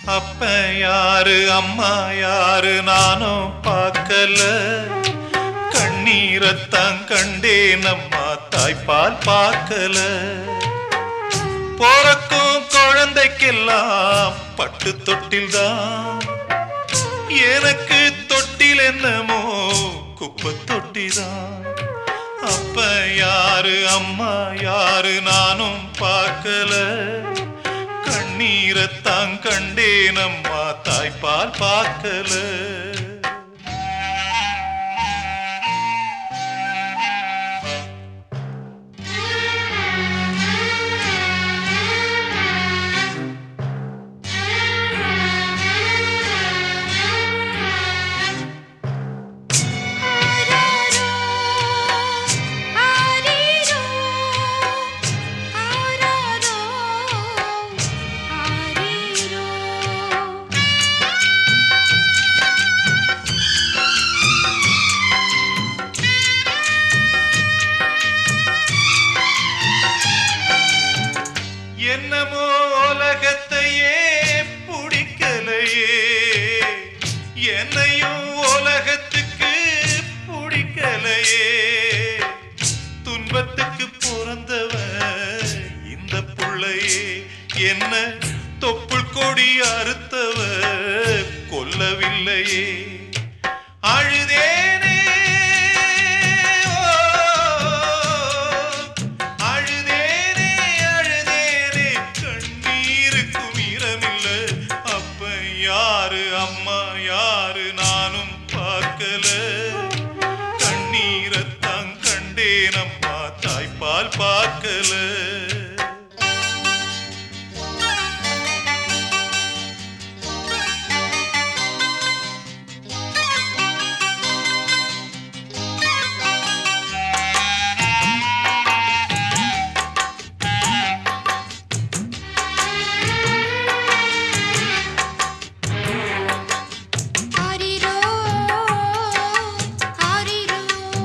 அப்ப யாரு அம்மா யாரு நானும் பார்க்கல கண்ணீரத்தான் கண்டேன் அம்மா தாய்ப்பால் பார்க்கல போறக்கும் குழந்தைக்கெல்லாம் பட்டு தொட்டில் தான் எனக்கு தொட்டில் என்னமோ குப்பை தொட்டிதான் அப்ப யாரு அம்மா யாரு நானும் பார்க்கல கண்ணீரத்தான் கண்டேன் அம்மா தாய்ப்பால் பார்க்கல ஆராரோ ஆரீரோ ஆராரோ ஆரீரோ என்னமோ உலகத்தையே பிடிக்கலையே என்னையும் உலகத்துக்கு பிடிக்கலையே துன்பத்துக்கு பிறந்தவன் இந்த புள்ளையே என்ன தொப்புள் கொடி அறுத்தவ கொல்லவில்லையே அழுதேனே ஓ, அழுதேனே அழுதேனே கண்ணீருக்கும் ஈரமில்ல அப்ப யாரு அம்மா யாரு நானும் பார்க்கல கண்ணீரத்தான் கண்டேன் அம்மா தாய்ப்பால் பார்க்கல ஆரீரோ ஆரீரோ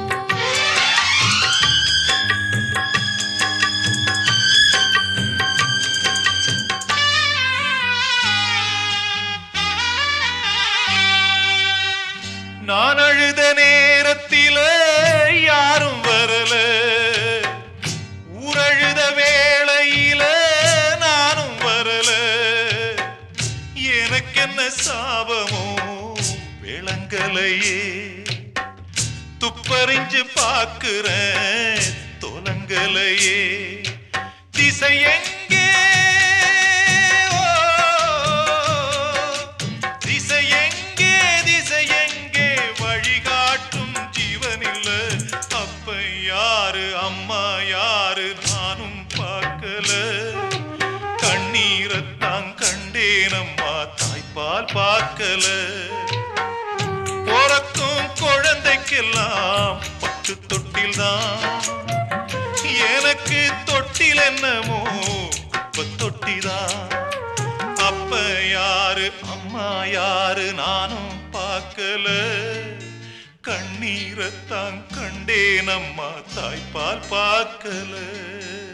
நான் அழுத நேரத்தில யாரும் வரல ஊரழுத வேளையில நானும் வரல எனக்கென்ன சாபமோ விளங்கலையே துப்பறிஞ்சு பார்க்கிறேன் தொலங்கலையே திசை எங்கே ஓ, திசை எங்கே திசை எங்கே வழிகாட்டும் ஜீவனில்ல அப்ப யாரு அம்மா யாரு நானும் பார்க்கல கண்ணீரத்தான் கண்டேன் அம்மா தாய்ப்பால் பார்க்கல பிறக்கும் குழந்தைக்கெல்லாம் பட்டு தொட்டில் தான் எனக்கு தொட்டில் என்னமோ குப்பை தொட்டிதான் அப்ப யாரு அம்மா யாரு நானும் பார்க்கல கண்ணீரத்தான் கண்டேன் அம்மா தாய்ப்பால் பார்க்கல